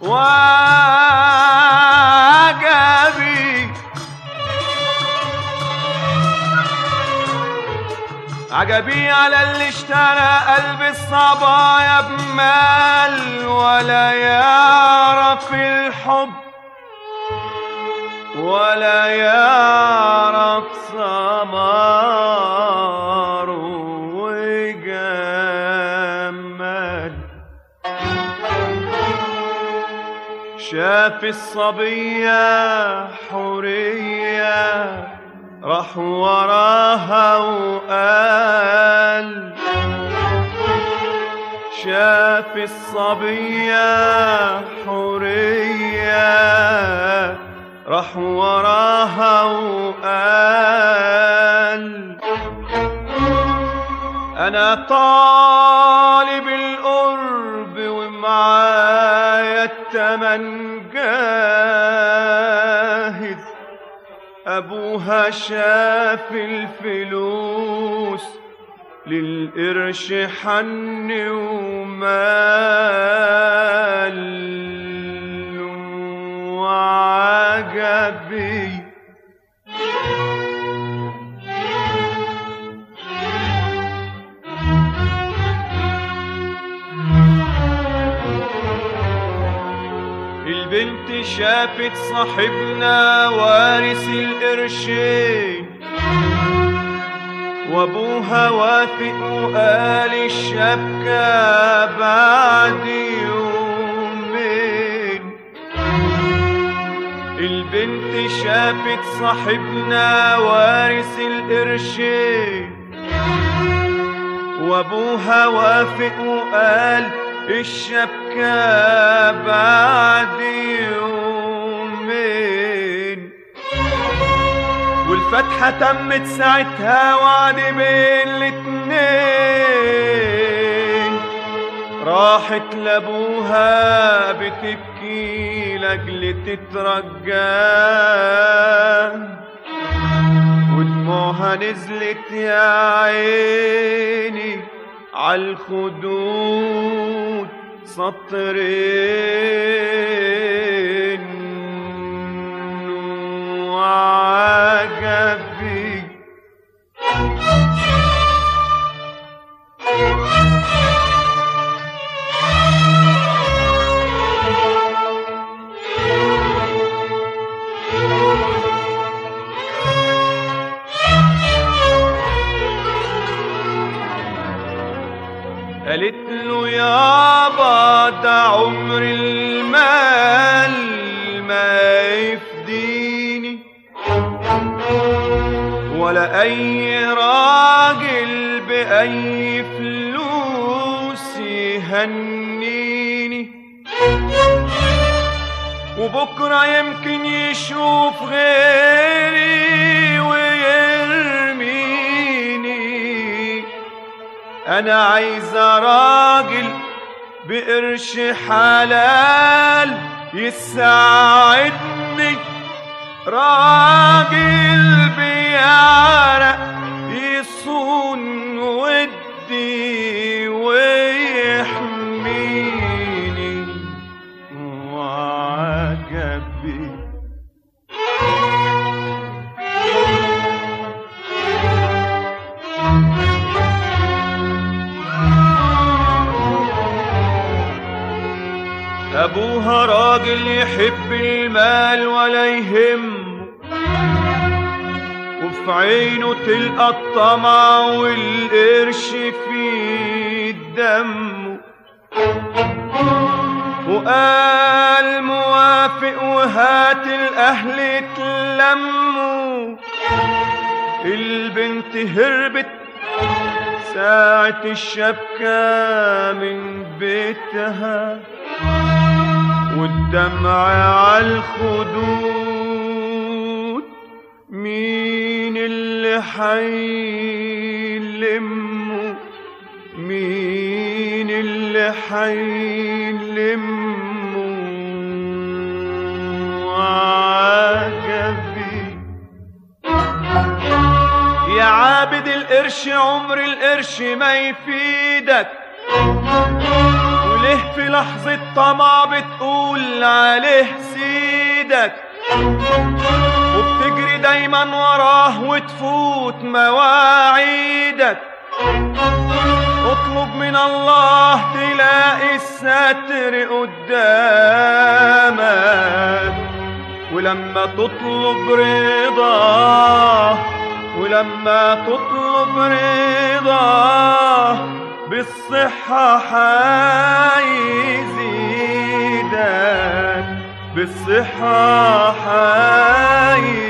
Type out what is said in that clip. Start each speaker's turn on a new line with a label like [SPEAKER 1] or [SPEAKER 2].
[SPEAKER 1] وعجبي عجبي على اللي اشترى قلب الصبايا بمال ولا يعرف الحب ولا يعرف ثمره وجمال شاف الصبية حورية راح وراها وقال شاف الصبية حورية راح وراها وقال أنا طالب القرب ومعايا التمن جاهز أبوها شاف الفلوس للقرش حن ومال وعجبي البنت شافت صاحبنا وارث القرشين وابوها وافق وقال الشبكة بعد يومين البنت شافت صاحبنا وارث القرشين وابوها وافق وقال الشبكة بعد يومين والفتحة تمت ساعتها وعد بين الاتنين راحت لابوها بتبكي لاجل تترجاه ودموعها نزلت يا عيني عالخدود سطرين وعجبي قالت له يابا ده عمر المال ما يفديني ولا اي راجل باي فلوس يهنيني وبكره يمكن يشوف غيري ويرميني انا عايزه راجل بقرش حلال يساعدني راجل بيعرق يصون ودي ويحميني وعجبي أبوها راجل يحب المال ولا يهمه وفي عينه تلقى الطمع والقرش في دمه وقال موافق وهات الأهل تلموا البنت هربت ساعة الشبكة من بيتها والدمع عالخدود مين اللي حيلمه مين اللي حيلمه وعجبي يا عابد القرش عمر القرش ما يفيدك ليه في لحظة طمع بتقول عليه سيدك وبتجري دايما وراه وتفوت مواعيدك اطلب من الله تلاقي الستر قدامك ولما تطلب رضاه ولما تطلب رضاه بالصحة حيزيدك بالصحة حيزيدك